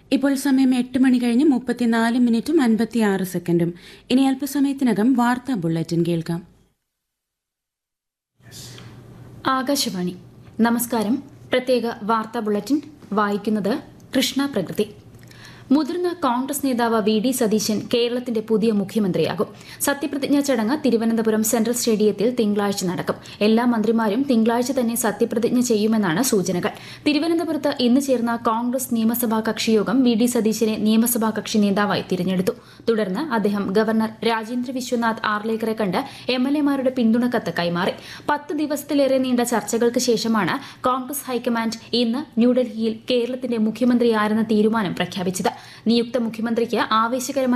ഇപ്പോൾ സമയം എട്ട് മണി കഴിഞ്ഞ് മുപ്പത്തിനാല് മിനിറ്റും അൻപത്തിയാറ് സെക്കൻഡും ഇനി അല്പസമയത്തിനകം വാർത്താ ബുള്ളറ്റിൻ കേൾക്കാം ആകാശവാണി നമസ്കാരം പ്രത്യേക വാർത്താ ബുള്ളറ്റിൻ വായിക്കുന്നത് കൃഷ്ണ പ്രകൃതി മുതിർന്ന കോൺഗ്രസ് നേതാവ് വി ഡി സതീശൻ കേരളത്തിന്റെ പുതിയ മുഖ്യമന്ത്രിയാകും സത്യപ്രതിജ്ഞാ ചടങ്ങ് തിരുവനന്തപുരം സെൻട്രൽ സ്റ്റേഡിയത്തിൽ തിങ്കളാഴ്ച നടക്കും എല്ലാ മന്ത്രിമാരും തിങ്കളാഴ്ച തന്നെ സത്യപ്രതിജ്ഞ ചെയ്യുമെന്നാണ് സൂചനകൾ തിരുവനന്തപുരത്ത് ഇന്ന് ചേർന്ന കോൺഗ്രസ് നിയമസഭാ കക്ഷിയോഗം വി ഡി സതീശനെ നിയമസഭാ കക്ഷി നേതാവായി തിരഞ്ഞെടുത്തു തുടർന്ന് അദ്ദേഹം ഗവർണർ രാജേന്ദ്ര വിശ്വനാഥ് ആർലേക്കറെ കണ്ട് എം എൽ എമാരുടെ പിന്തുണക്കത്ത് കൈമാറി പത്ത് ദിവസത്തിലേറെ നീണ്ട ചർച്ചകൾക്ക് ശേഷമാണ് കോൺഗ്രസ് ഹൈക്കമാൻഡ് ഇന്ന് ന്യൂഡൽഹിയിൽ കേരളത്തിന്റെ മുഖ്യമന്ത്രിയാരെന്ന തീരുമാനം പ്രഖ്യാപിച്ചത് നിയുക്ത മുഖ്യമന്ത്രിക്ക് ആവേശകരമായ